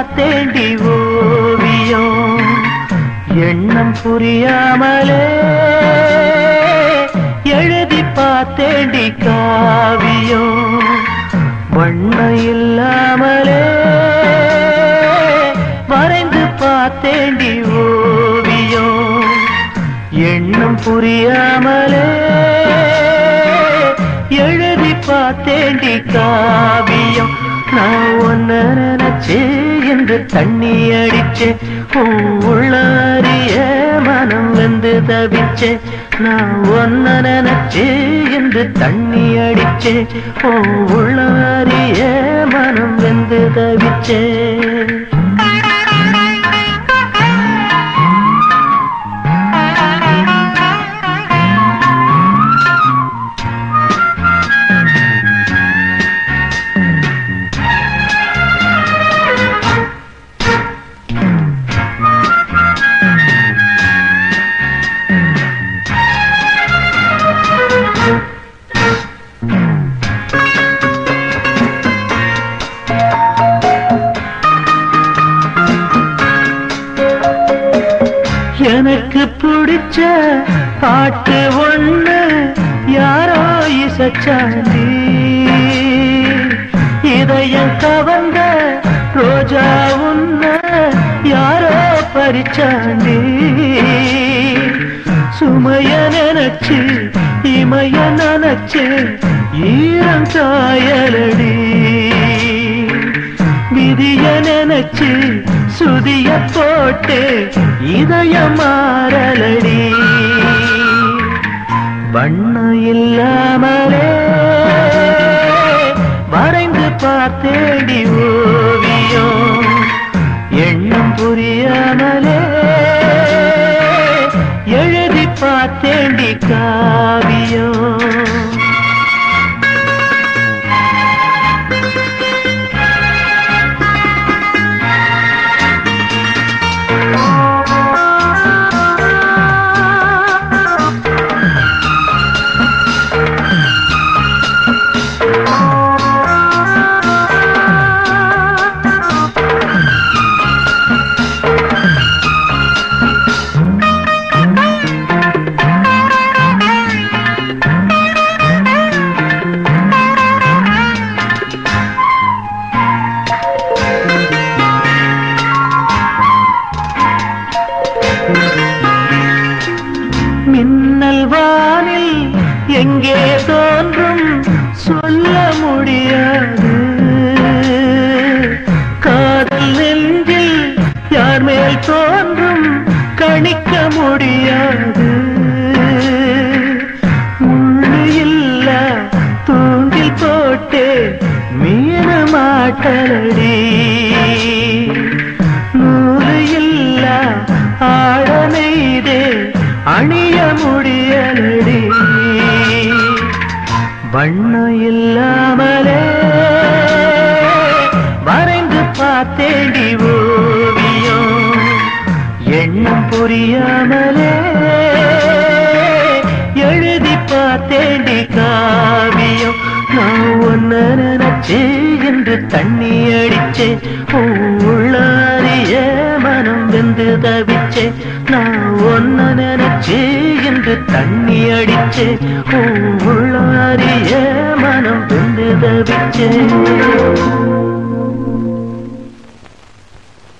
பார்த்தேண்டி ஓவியம் எண்ணம் புரியாமலே எழுதி பார்த்தேண்டி காவியம் வண்ணம் இல்லாமலே வரைந்து பார்த்தேண்டி ஓவியம் எண்ணம் புரியாமலே எழுதி பார்த்தேண்டி காவியம் நான் ஒன்ன நினைச்சே என்று தண்ணி அடிச்சே உன் உள்ளாரிய மனம் வந்து தவிச்சே நான் ஒன்ன நினைச்சே என்று தண்ணி அடிச்சே உன் உள்ளாரிய மனம் வந்து தவிச்சே எனக்கு பிடிச்ச பாட்டு ஒண்ணு யாரோ இசச்சாண்டி இதயம் கவர்ந்த ரோஜா உன்ன யாரோ பறிச்சாண்டி சுமைய நினைச்சு இமைய நினைச்சு ஈரம் காயலடி விதிய நினைச்சு சுதிய போட்டு இதயம் மாறலடி வண்ணம் இல்லாமலே வரைந்து பார்த்தேடி ஓவியம் எண்ணம் புரியாமலே எழுதி பார்த்தேண்டி காவியம் மின்னல் வானில் எங்கே தோன்றும் சொல்ல முடியாது காதல் நெஞ்சில் யார் மேல் தோன்றும் கணிக்க முடியாது முள்ளு இல்ல தூண்டில் போட்டே மீன மாட்டலடி நூறு இல்ல ஆழ நெய்தே அணிய முடியலடி வண்ணம் இல்லாமலே வரைந்து பார்த்தேடி ஓவியம் எண்ணம் புரியாமலே எழுதி பார்த்தேண்டி காவியம் நான் ஒன்ன நினைச்சே என்று தண்ணி அடிச்சே உள்ளாரிய மனம் வெந்து தவிச்சே நான் ஒன்ன நினைச்சே என்று தண்ணி அடிச்சே உள்ளாரிய மனம் வெந்து தவிச்சே